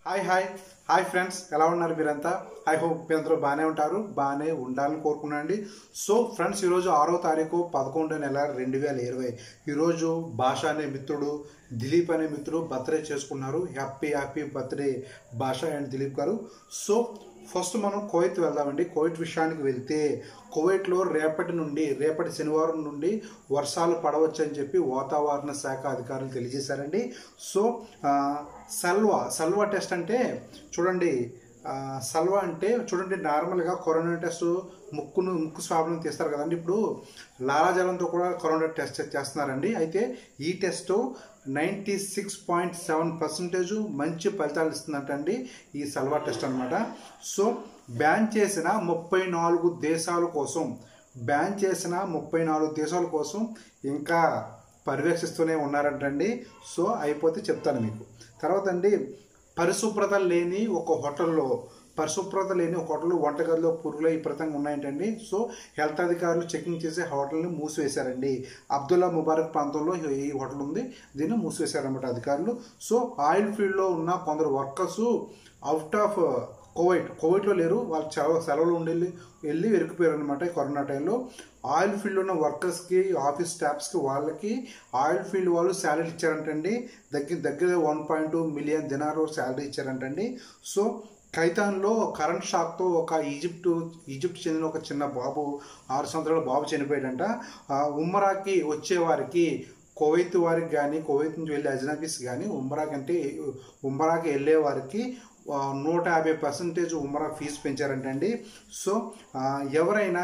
hi hi hi friends ఎలా ఉన్నారు మీరంతా ఐ హోప్ మీరందరూ బాగానే ఉంటారు బాగానే ఉండాలని కోరుకున్నానండి సో ఫ్రెండ్స్ ఈరోజు ఆరో తారీఖు పదకొండో నెల రెండు వేల ఇరవై ఈరోజు భాష అనే మిత్రుడు దిలీప్ అనే మిత్రుడు బర్త్డే చేసుకున్నారు happy happy birthday Basha and Dilip garu so first మనం కోవైత్ వెళ్దామండి కోవైత్ విషయానికి వెళ్తే కోవైట్లో రేపటి నుండి రేపటి శనివారం నుండి వర్షాలు పడవచ్చని చెప్పి వాతావరణ శాఖ అధికారులు తెలియజేశారండి సో ఆ, సల్వా సల్వా టెస్ట్ అంటే చూడండి ఆ, సల్వా అంటే చూడండి నార్మల్గా కరోనా టెస్ట్ ముక్కును ముక్కు స్వాబ్లను తీస్తారు కదండి ఇప్పుడు లాలాజలంతో కూడా కరోనా టెస్ట్ చేస్తున్నారండి అయితే ఈ test ninety six point seven percentage మంచి ఫలితాలు ఇస్తుందంటండి ఈ సల్వా టెస్ట్ అనమాట సో బ్యాన్ చేసిన ముప్పై నాలుగు దేశాల కోసం బ్యాన్ చేసిన ముప్పై నాలుగు దేశాల కోసం ఇంకా పర్యవేక్షిస్తూనే ఉన్నారంటండి సో అయిపోతే చెప్తాను మీకు తర్వాత అండి పరిశుభ్రత లేని ఒక హోటల్లో పరిశుభ్రత లేని ఒక హోటల్ వంటగదిలో పురుగులు విపరీతంగా ఉన్నాయంటండి సో హెల్త్ అధికారులు చెకింగ్ చేసి హోటల్ని మూసివేశారండి అబ్దుల్లా ముబారక్ ప్రాంతంలో ఈ హోటల్ ఉంది దీన్ని మూసివేశారన్నమాట అధికారులు సో ఆయిల్ ఫీల్డ్లో ఉన్న కొందరు వర్కర్స్ అవుట్ ఆఫ్ కోవైట్ కోవైట్లో లేరు వాళ్ళు సెలవు సెలవులు ఉండి వెళ్ళి వెరికిపోయారు అనమాట కరోనా టైంలో ఆయిల్ ఫీల్డ్ ఉన్న వర్కర్స్కి ఆఫీస్ స్టాఫ్స్కి వాళ్ళకి ఆయిల్ ఫీల్డ్ వాళ్ళు శాలరీ ఇచ్చారంటండి దగ్గర దగ్గర one point two million dinar salary ఇచ్చారంటండి సో ఖైతాన్లో కరెంట్ షాక్తో ఒక ఈజిప్ట్ ఈజిప్ట్ చెందిన ఒక చిన్న బాబు ఆరు సంవత్సరాల బాబు చనిపోయాడంట ఆ ఉమ్మరాకి వచ్చే వారికి కోవైత్ వారికి కానీ కోవైత్ నుంచి వెళ్ళే అజనబీస్ కానీ ఉమ్మరాకి అంటే ఉమ్మరాకి వెళ్ళే వారికి ఆ, నూట యాభై పర్సెంటేజ్ ఉమ్మరా ఫీజు పెంచారంటండి సో ఆ, ఎవరైనా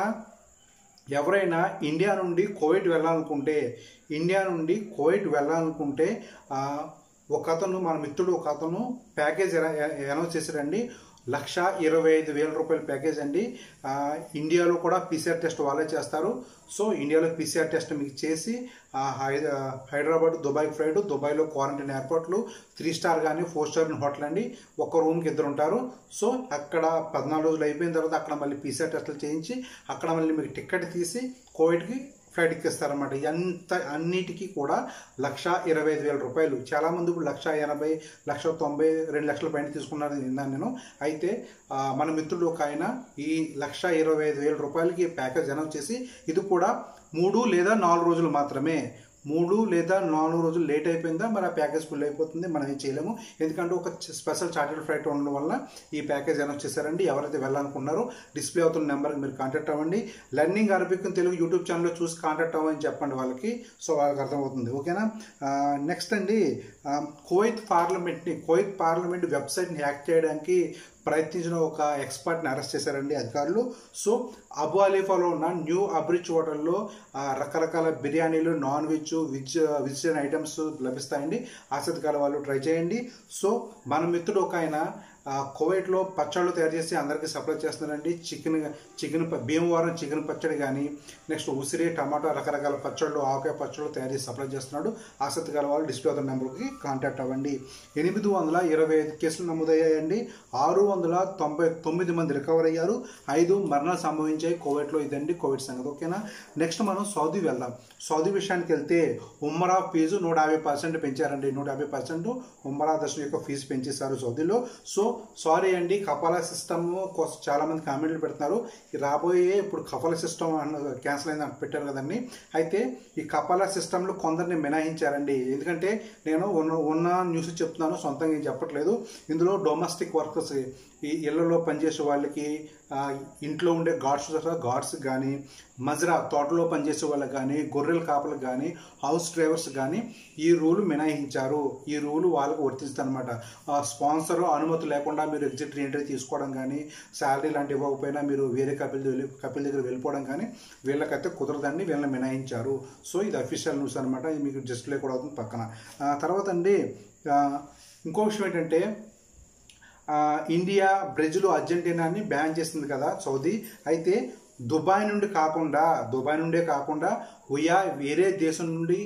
ఎవరైనా ఇండియా నుండి కోవైట్ వెళ్ళాలనుకుంటే ఇండియా నుండి కోవైట్ వెళ్ళాలనుకుంటే ఆ, ఒక అతను మన మిత్రుడు ఒక అతను ప్యాకేజ్ అనౌన్స్ చేశారండి లక్ష ఇరవై ఐదు వేల రూపాయల ప్యాకేజ్ అండి ఆ, ఇండియాలో కూడా పీసీఆర్ టెస్ట్ వాళ్ళే చేస్తారు సో ఇండియాలో పీసీఆర్ టెస్ట్ మీకు చేసి ఆ, హై- ఆ, హైదరాబాద్ దుబాయ్ ఫ్లైట్ దుబాయ్లో క్వారంటైన్ ఎయిర్పోర్ట్లు త్రీ స్టార్ కానీ ఫోర్ స్టార్ హోటల్ అండి ఒక రూమ్కి ఇద్దరు ఉంటారు సో అక్కడ పద్నాలుగు రోజులు అయిపోయిన తర్వాత అక్కడ మళ్ళీ పీసీఆర్ టెస్టులు చేయించి అక్కడ మళ్ళీ మీకు టికెట్ తీసి కోవిడ్కి ఫ్లైట్ ఎక్కిస్తారన్నమాట ఎంత అన్నిటికీ కూడా లక్ష ఇరవై ఐదు వేల రూపాయలు చాలామంది ఇప్పుడు లక్ష ఎనభై లక్ష తొంభై రెండు లక్షల పైన తీసుకున్నారని విన్నాను నేను అయితే ఆ, మన మిత్రుడు ఒక ఆయన ఈ లక్ష ఇరవై ఐదు వేల రూపాయలకి ప్యాకేజ్ అనౌన్స్ చేసి ఇది కూడా మూడు లేదా నాలుగు రోజులు మాత్రమే మూడు లేదా నాలుగు రోజులు లేట్ అయిపోయిందా మరి ఆ ప్యాకేజ్ ఫుల్ అయిపోతుంది మనం ఏం చేయలేము ఎందుకంటే ఒక స్పెషల్ చార్టెడ్ ఫ్లైట్ ఉండడం వల్ల ఈ ప్యాకేజ్ అనౌన్స్ చేశారండి ఎవరైతే వెళ్ళాలనుకున్నారో డిస్ప్లే అవుతున్న నెంబర్కి మీరు కాంటాక్ట్ అవ్వండి లెర్నింగ్ అరబిక్ తెలుగు యూట్యూబ్ ఛానల్లో చూసి కాంటాక్ట్ అవ్వని చెప్పండి వాళ్ళకి సో వాళ్ళకి అర్థమవుతుంది ఓకేనా నెక్స్ట్ అండి ఆ, కువైత్ పార్లమెంట్ని కువైత్ పార్లమెంట్ వెబ్సైట్ని హ్యాక్ చేయడానికి ప్రయత్నించిన ఒక ఎక్స్పర్ట్ని అరెస్ట్ చేశారండి అధికారులు సో అబు అలీఫాలో ఉన్న న్యూ అబ్రిచ్ హోటల్లో ఆ, రకరకాల బిర్యానీలు non veg veg vegetarian items లభిస్తాయండి ఆసక్తికాల వాళ్ళు ట్రై చేయండి సో మన మిత్రుడు ఒక ఆయన ఆ, కువైట్లో పచ్చళ్ళు తయారు చేసి అందరికీ సప్లై చేస్తున్నారండి చికెన్ చికెన్ ప- భీమవరం చికెన్ పచ్చడి కానీ నెక్స్ట్ ఉసిరి టమాటా రకరకాల పచ్చళ్ళు ఆవకాయ పచ్చళ్ళు తయారు చేసి సప్లై చేస్తున్నాడు ఆసక్తి గల వాళ్ళు డిస్ప్లే అవుతున్న నెంబర్కి కాంటాక్ట్ అవ్వండి ఎనిమిది వందల ఇరవై ఐదు కేసులు నమోదయ్యాయండి ఆరు వందల తొంభై తొమ్మిది మంది రికవర్ అయ్యారు ఐదు మరణాలు సంభవించాయి కోవిడ్లో ఇదండి కోవిడ్ సంగతి ఓకేనా నెక్స్ట్ మనం సౌదీ వెళ్దాం సౌదీ విషయానికి వెళ్తే ఉమ్మరా ఫీజు నూట యాభై పర్సెంట్ పెంచారండి నూట యాభై పర్సెంట్ ఉమ్మరా దర్శనం యొక్క ఫీజు పెంచేశారు సౌదీలో సో సారీ అండి కపాలా సిస్టమ్ కోసం చాలా మంది కామెంట్లు పెడుతున్నారు ఈ రాబోయే ఇప్పుడు కపాలా సిస్టమ్ క్యాన్సిల్ అయింది అని పెట్టారు కదండి అయితే ఈ కపాలా సిస్టంలో కొందరిని మినహాయించారండి ఎందుకంటే నేను ఉన్న ఉన్న న్యూస్ చెప్తున్నాను సొంతంగా ఏం చెప్పట్లేదు ఇందులో డొమెస్టిక్ వర్కర్స్ ఈ ఇళ్లలో పనిచేసే వాళ్ళకి ఆ, ఇంట్లో ఉండే గాడ్స్ గాడ్స్ కానీ మజ్రా తోటలో పనిచేసే వాళ్ళకి కానీ గొర్రెల కాపలకు కానీ హౌస్ డ్రైవర్స్ కానీ ఈ రూల్ మినహాయించారు ఈ రూల్ వాళ్ళకు వర్తిస్తుంది అనమాట స్పాన్సర్ అనుమతి లేకుండా మీరు ఎగ్జిట్ ఎంట్రీ తీసుకోవడం కానీ శాలరీ లాంటి ఇవ్వకపోయినా మీరు వేరే కపిల్ వెళ్ళి కపిల్ దగ్గర వెళ్ళిపోవడం కానీ వీళ్ళకైతే కుదరదండి వీళ్ళని మినహాయించారు సో ఇది అఫీషియల్ న్యూస్ అనమాట ఇది మీకు డిస్ప్లే కూడా అవుతుంది పక్కన ఆ, తర్వాత అండి ఆ, ఇంకో విషయం ఏంటంటే ఆ, ఇండియా బ్రెజిల్ అర్జెంటీనాని బ్యాన్ చేసింది కదా సౌదీ అయితే దుబాయ్ నుండి కాకుండా దుబాయ్ నుండే కాకుండా ఉయా వేరే దేశం నుండి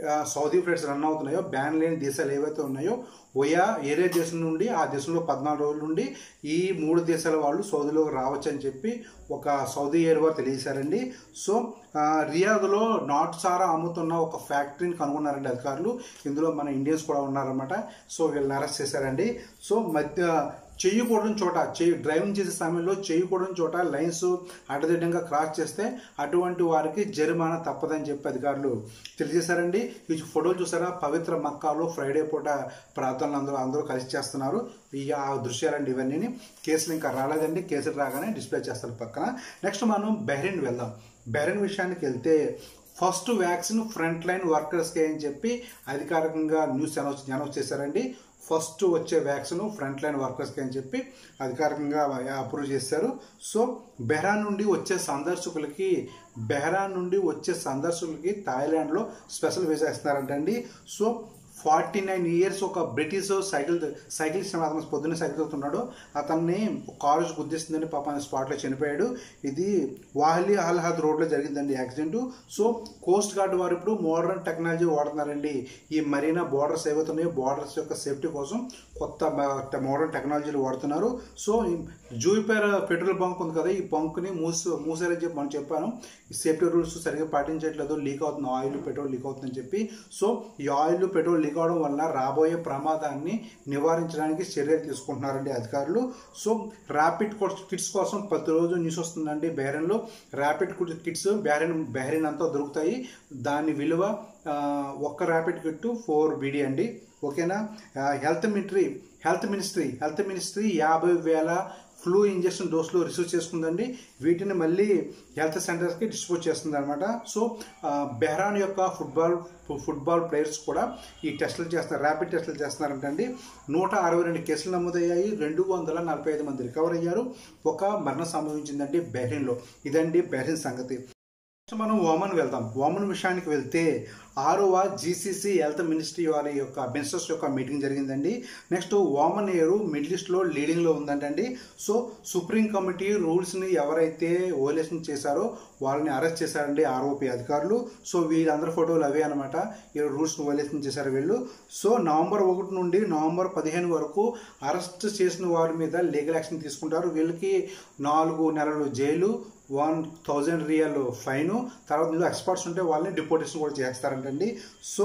ఆ, సౌదీ ఫ్లైట్స్ రన్ అవుతున్నాయో బ్యాన్ లేని దేశాలు ఏవైతే ఉన్నాయో ఒయా ఏరే దేశం నుండి ఆ దేశంలో పద్నాలుగు రోజుల నుండి ఈ మూడు దేశాల వాళ్ళు సౌదీలోకి రావచ్చు అని చెప్పి ఒక సౌదీ ఎయిర్ వారు తెలియజేశారండి సో ఆ, రియాద్లో నాట్ సారా అమ్ముతున్న ఒక ఫ్యాక్టరీని కనుగొన్నారండి అధికారులు ఇందులో మన ఇండియన్స్ కూడా ఉన్నారన్నమాట సో వీళ్ళని అరెస్ట్ చేశారండి సో మధ్య చేయకూడని చోట చేయి డ్రైవింగ్ చేసే సమయంలో చేయకూడని చోట లైన్స్ అడ్డదిడ్డంగా క్రాస్ చేస్తే అటువంటి వారికి జరిమానా తప్పదని చెప్పి అధికారులు తెలియజేశారండి ఈ ఫోటోలు చూసారా పవిత్ర మక్కాలో ఫ్రైడే పూట ప్రార్థనలు అందరూ అందరూ కలిసి చేస్తున్నారు ఈ ఆ దృశ్యాలండి ఇవన్నీ కేసులు ఇంకా రాలేదండి కేసులు రాగానే డిస్ప్లే చేస్తారు పక్కన నెక్స్ట్ మనం బెహ్రెన్ వెళ్దాం బెహ్రెన్ విషయానికి వెళ్తే ఫస్ట్ వ్యాక్సిన్ ఫ్రంట్ లైన్ వర్కర్స్కి అని చెప్పి అధికారికంగా న్యూస్ అనౌన్స్ అనౌన్స్ చేశారండి ఫస్ట్ వచ్చే వ్యాక్సిన్ ఫ్రంట్ లైన్ వర్కర్స్కి అని చెప్పి అధికారికంగా అప్రూవ్ చేశారు సో బెహ్రాన్ నుండి వచ్చే సందర్శకులకి బెహ్రాన్ నుండి వచ్చే సందర్శకులకి థాయిలాండ్లో స్పెషల్ వీసా ఇస్తున్నారంటండి సో ఫార్టీ నైన్ ఇయర్స్ ఒక బ్రిటిష్ సైకిల్ సైకిలిస్ట్ అతను పొద్దున్నే సైకిల్ తోలుతున్నాడు అతన్ని కాలేజ్ గుద్దేసిందని పాప స్పాట్లో చనిపోయాడు ఇది వాహ్లీ అల్హాద్ రోడ్లో జరిగిందండి యాక్సిడెంట్ సో కోస్ట్ గార్డ్ వారు ఇప్పుడు మోడర్న్ టెక్నాలజీ వాడుతున్నారండి ఈ మరీనా బోర్డర్స్ ఏవైతే ఉన్నాయో బోర్డర్స్ యొక్క సేఫ్టీ కోసం కొత్త మోడర్న్ టెక్నాలజీలు వాడుతున్నారు సో జూపియర్ పెట్రోల్ బంక్ ఉంది కదా ఈ బంక్ని మూసి మూసారని చెప్పి మనం చెప్పాను ఈ సేఫ్టీ రూల్స్ సరిగ్గా పాటించట్లేదు లీక్ అవుతుంది ఆయిల్ పెట్రోల్ లీక్ అవుతుందని చెప్పి సో ఈ ఆయిల్ పెట్రోల్ లీక్ అవడం వల్ల రాబోయే ప్రమాదాన్ని నివారించడానికి చర్యలు తీసుకుంటున్నారండి అధికారులు సో ర్యాపిడ్ కిట్స్ కోసం ప్రతిరోజు న్యూస్ వస్తుందండి బెహ్రెన్లో ర్యాపిడ్ కిట్స్ బెహ్రెన్ బెహ్రెన్ అంతా దొరుకుతాయి దాని విలువ ఆ, ఒక్క ర్యాపిడ్ కిట్ ఫోర్ బీడీ అండి ఓకేనా ఆ, health ministry health ministry health ministry యాభై వేల ఫ్లూ ఇంజెక్షన్ డోసులు రిసీవ్ చేసుకుందండి వీటిని మళ్ళీ హెల్త్ సెంటర్స్కి డిస్ట్రిబ్యూట్ చేస్తుంది అనమాట సో ఆ, బెహ్రాన్ యొక్క ఫుట్బాల్ ఫుట్బాల్ ప్లేయర్స్ కూడా ఈ టెస్టులు చేస్తున్నారు ర్యాపిడ్ టెస్టులు చేస్తున్నారంటండి నూట అరవై రెండు కేసులు నమోదయ్యాయి రెండు వందల నలభై ఐదు మంది రికవర్ అయ్యారు ఒక మరణం సంభవించిందండి బెహ్రెన్లో ఇదండి బెహ్రెన్ సంగతి నెక్స్ట్ మనం ఓమన్ వెళ్దాం ఓమన్ విషయానికి వెళ్తే ఆరవ జీసీసీ హెల్త్ మినిస్ట్రీ వారి యొక్క మినిస్టర్స్ యొక్క మీటింగ్ జరిగిందండి నెక్స్ట్ ఓమన్ ఎయిర్ మిడిల్ ఈస్ట్లో లీడింగ్లో ఉందంటండి సో సుప్రీం కమిటీ రూల్స్ని ఎవరైతే ఓలేషన్ చేశారో వాళ్ళని అరెస్ట్ చేశారండి ఆర్ఓపి అధికారులు సో వీళ్ళందరి ఫోటోలు అవే అనమాట ఈ రూల్స్ని ఓలేషన్ చేశారు వీళ్ళు సో నవంబర్ ఒకటి నుండి నవంబర్ పదిహేను వరకు అరెస్ట్ చేసిన వారి మీద లీగల్ యాక్షన్ తీసుకుంటారు వీళ్ళకి నాలుగు నెలలు jail one thousand riyal fine తర్వాత ఇందులో ఎక్స్పర్ట్స్ ఉంటే వాళ్ళని డిపోటేషన్ కూడా చేస్తారంటండి సో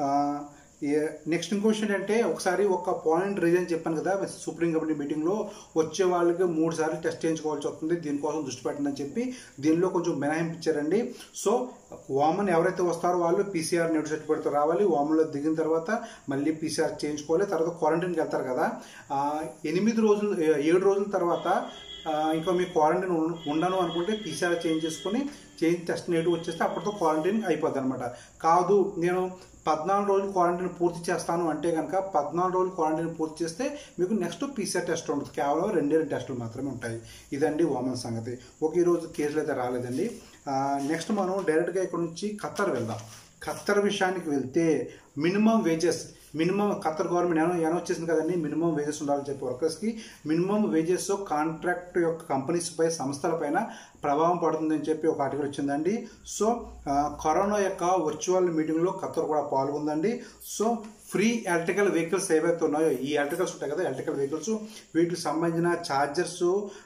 నెక్స్ట్ ఇంకో విషయం ఏంటంటే ఒకసారి ఒక పాయింట్ రీజన్ చెప్పాను కదా సుప్రీం కమిటీ మీటింగ్లో వచ్చే వాళ్ళకి మూడు సార్లు టెస్ట్ చేయించుకోవాల్సి వస్తుంది దీనికోసం దృష్టి పెట్టండి చెప్పి దీనిలో కొంచెం మినహాయింపు ఇచ్చారండి సో వామన్ ఎవరైతే వస్తారో వాళ్ళు పీసీఆర్ నెట్ సర్టిఫికేట్తో రావాలి వామన్లో దిగిన తర్వాత మళ్ళీ పీసీఆర్ చేయించుకోవాలి తర్వాత క్వారంటైన్కి వెళ్తారు కదా ఆ, ఎనిమిది రోజులు ఏడు రోజుల తర్వాత ఆ, ఇంకా మీ క్వారంటైన్ ఉం- ఉండను అనుకుంటే పీసీఆర్ చేంజ్ చేసుకుని చేంజ్ టెస్ట్ నెగిటివ్ వచ్చేస్తే అప్పటితో క్వారంటైన్ అయిపోద్ది అనమాట కాదు నేను పద్నాలుగు రోజులు క్వారంటైన్ పూర్తి చేస్తాను అంటే కనుక పద్నాలుగు రోజులు క్వారంటైన్ పూర్తి చేస్తే మీకు నెక్స్ట్ పీసీఆర్ టెస్ట్ ఉంటుంది కేవలం రెండే రెండు టెస్టులు మాత్రమే ఉంటాయి ఇదండి ఓమన్ సంగతి ఒక ఈరోజు కేసులు అయితే రాలేదండి నెక్స్ట్ మనం డైరెక్ట్గా ఇక్కడ నుంచి ఖత్తర్ వెళ్దాం ఖత్తర్ విషయానికి వెళ్తే minimum wages minimum Qatar government ఏమో ఏమో వచ్చేసింది కదండి మినిమం వేజెస్ ఉండాలని చెప్పి వర్కర్స్కి మినిమం వేజెస్ కాంట్రాక్ట్ యొక్క కంపెనీస్ పై సంస్థల పైన ప్రభావం పడుతుందని చెప్పి ఒక ఆర్టికల్ వచ్చిందండి సో ఆ, కరోనా యొక్క వర్చువల్ మీటింగ్లో ఖత్తర్ కూడా పాల్గొందండి సో ఫ్రీ ఎలక్ట్రికల్ వెహికల్స్ ఏవైతే ఉన్నాయో ఈ ఎలక్ట్రికల్స్ ఉంటాయి కదా ఎలక్ట్రికల్ వెహికల్స్ వీటికి సంబంధించిన ఛార్జర్స్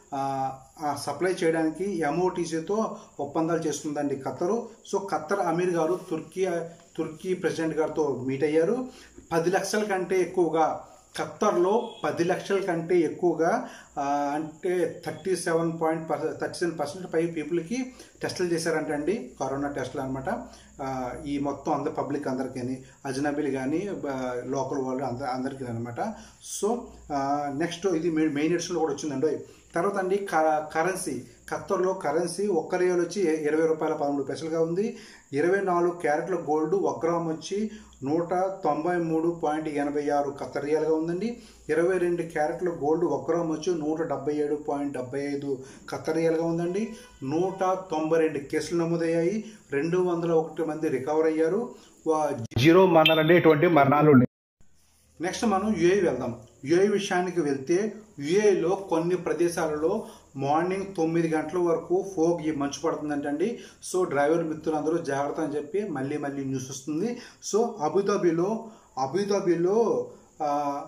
సప్లై చేయడానికి ఎంఓటీసీతో ఒప్పందాలు చేసుకుందండి ఖత్తరు సో ఖత్తర్ అమీర్ గారు తుర్కీ తుర్కీ ప్రెసిడెంట్ గారితో మీట్ అయ్యారు పది లక్షల కంటే ఎక్కువగా ఖత్తర్లో పది లక్షల కంటే ఎక్కువగా ఆ, అంటే thirty seven point thirty seven percent పై పీపుల్కి టెస్టులు చేశారంటండి కరోనా టెస్టులు అనమాట ఈ మొత్తం అందరు పబ్లిక్ అందరికీ అజనబీలు కానీ లోకల్ వాళ్ళు అంద అందరికీ అనమాట సో నెక్స్ట్ ఇది మెయిన్ ఎడిషన్లో కూడా వచ్చిందండి తర్వాత అండి కరెన్సీ ఖత్తర్లో కరెన్సీ ఒక్క రియల్ వచ్చి ఇరవై రూపాయల పదమూడు పైసలుగా ఉంది ఇరవై నాలుగు క్యారెట్ల గోల్డ్ ఒక గ్రామ్ వచ్చి నూట తొంభై మూడు పాయింట్ ఎనభై ఆరు ఖత్తర్ రియల్గా ఉందండి ఇరవై రెండు క్యారెట్ల గోల్డ్ ఒక గ్రామ్ వచ్చి నూట డెబ్బై ఏడు పాయింట్ డెబ్బై ఐదు ఖత్తర్ రియల్గా ఉందండి నూట తొంభై రెండు కేసులు నమోదయ్యాయి రెండు వందల ఒకటి మంది రికవర్ అయ్యారు వా- జీరో మరణాలు అంటే ఎటువంటి మరణాలు ఉన్నాయి నెక్స్ట్ మనం యుఏ వెళ్దాం యుఏ విషయానికి వెళ్తే యుఏలో కొన్ని ప్రదేశాలలో మార్నింగ్ తొమ్మిది గంటల వరకు ఫోగ్ ఈ మంచు పడుతుందంటండి సో డ్రైవర్ మిత్రులందరూ జాగ్రత్త అని చెప్పి మళ్ళీ మళ్ళీ న్యూస్ వస్తుంది సో అబుదాబిలో అబుదాబిలో ఆ,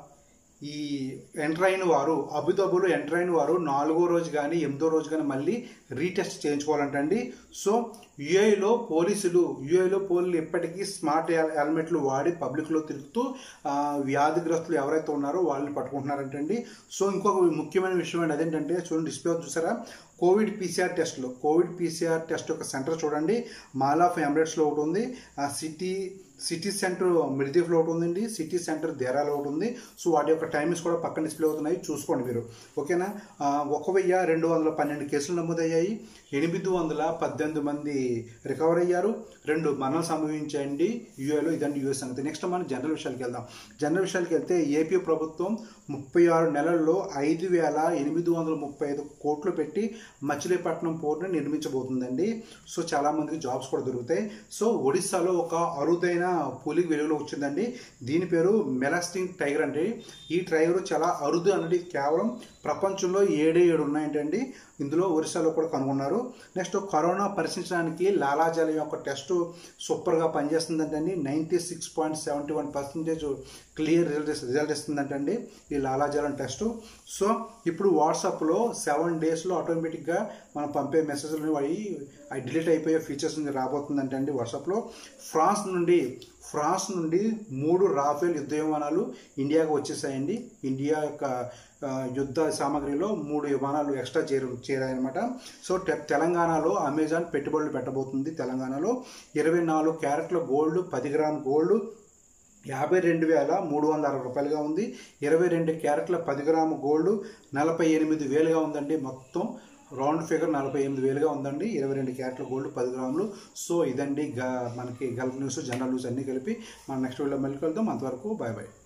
ఈ ఎంటర్ అయిన వారు అబుదాబులో ఎంటర్ అయిన వారు నాలుగో రోజు కానీ ఎనిమిదో రోజు కానీ మళ్ళీ రీటెస్ట్ చేయించుకోవాలంటండి సో యుఏలో పోలీసులు యుఏలో పోలీసులు ఇప్పటికీ స్మార్ట్ హెల్- హెల్మెట్లు వాడి పబ్లిక్లో తిరుగుతూ ఆ, వ్యాధిగ్రస్తులు ఎవరైతే ఉన్నారో వాళ్ళని పట్టుకుంటున్నారంటండి సో ఇంకొక ముఖ్యమైన విషయం అండి అదేంటంటే చూడండి డిస్ప్లే చూసారా కోవిడ్ పీసీఆర్ టెస్ట్లో కోవిడ్ పీసీఆర్ టెస్ట్ యొక్క సెంటర్ చూడండి మాల్ ఆఫ్ ఎమిరేట్స్లో ఒకటి ఉంది ఆ సిటీ సిటీ సెంటర్ మిర్దీఫ్లో ఒకటి ఉందండి సిటీ సెంటర్ దేరాలో ఒకటి ఉంది సో వాటి యొక్క టైమింగ్స్ కూడా పక్కన డిస్ప్లే అవుతున్నాయి చూసుకోండి మీరు ఓకేనా ఆ, ఒక వెయ్యి రెండు వందల పన్నెండు కేసులు నమోదయ్యాయి ఎనిమిది వందల పద్దెనిమిది మంది రికవర్ అయ్యారు రెండు మరణాలు సంభవించాయండి యూఏలో ఇదండి యూఎస్ సంగతి నెక్స్ట్ మనం జనరల్ విషయాలకు వెళ్దాం జనరల్ విషయాలకు వెళ్తే ఏపీ ప్రభుత్వం ముప్పై ఆరు నెలల్లో ఐదు వేల ఎనిమిది వందల ముప్పై ఐదు కోట్లు పెట్టి మచిలీపట్నం పోర్టును నిర్మించబోతుందండి సో చాలా మందికి జాబ్స్ కూడా దొరుకుతాయి సో ఒడిస్సాలో ఒక అరుదైన పులికి వెలుగులో వచ్చిందండి దీని పేరు మెలాస్టింగ్ టైగర్ అండి ఈ టైగర్ చాలా అరుదు అనేది కేవలం ప్రపంచంలో ఏడే ఏడు ఉన్నాయంటండి ఇందులో ఒరిస్సాలో కూడా కనుగొన్నారు నెక్స్ట్ కరోనా పరీక్షించడానికి లాలాజలం యొక్క టెస్ట్ సూపర్గా పనిచేస్తుందంటండి ninety six point seventy one percentage clear result result ఇస్తుందంటండి ఈ లాలాజలం టెస్ట్ సో ఇప్పుడు వాట్సాప్లో సెవెన్ డేస్లో ఆటోమేటిక్గా మనం పంపే మెసేజ్లు అవి అవి డిలీట్ అయిపోయే ఫీచర్స్ రాబోతుందంటండి వాట్సాప్లో ఫ్రాన్స్ నుండి ఫ్రాన్స్ నుండి మూడు రాఫేల్ యుద్ధ విమానాలు ఇండియాకు వచ్చేసాయండి ఇండియా యొక్క ఆ, యుద్ధ సామాగ్రిలో మూడు విమానాలు ఎక్స్ట్రా చేరు చేరాయన్నమాట సో తె- తెలంగాణలో అమెజాన్ పెట్టుబడులు పెట్టబోతుంది తెలంగాణలో ఇరవై నాలుగు క్యారెట్ల గోల్డ్ పది గ్రామ్ గోల్డ్ యాభై రెండు వేల మూడు వందల అరవై రూపాయలుగా ఉంది ఇరవై రెండు క్యారెట్ల పది గ్రాము గోల్డ్ నలభై ఎనిమిది వేలుగా ఉందండి మొత్తం రౌండ్ ఫిగర్ నలభై ఎనిమిది వేలుగా ఉందండి ఇరవై రెండు క్యారెట్ల గోల్డ్ పది గ్రాములు సో ఇదండి గ మనకి గల్ఫ్ న్యూస్ జనరల్ న్యూస్ అన్నీ కలిపి మనం నెక్స్ట్ వీడియో మళ్ళీ కలుద్దాం అంతవరకు బాయ్ బాయ్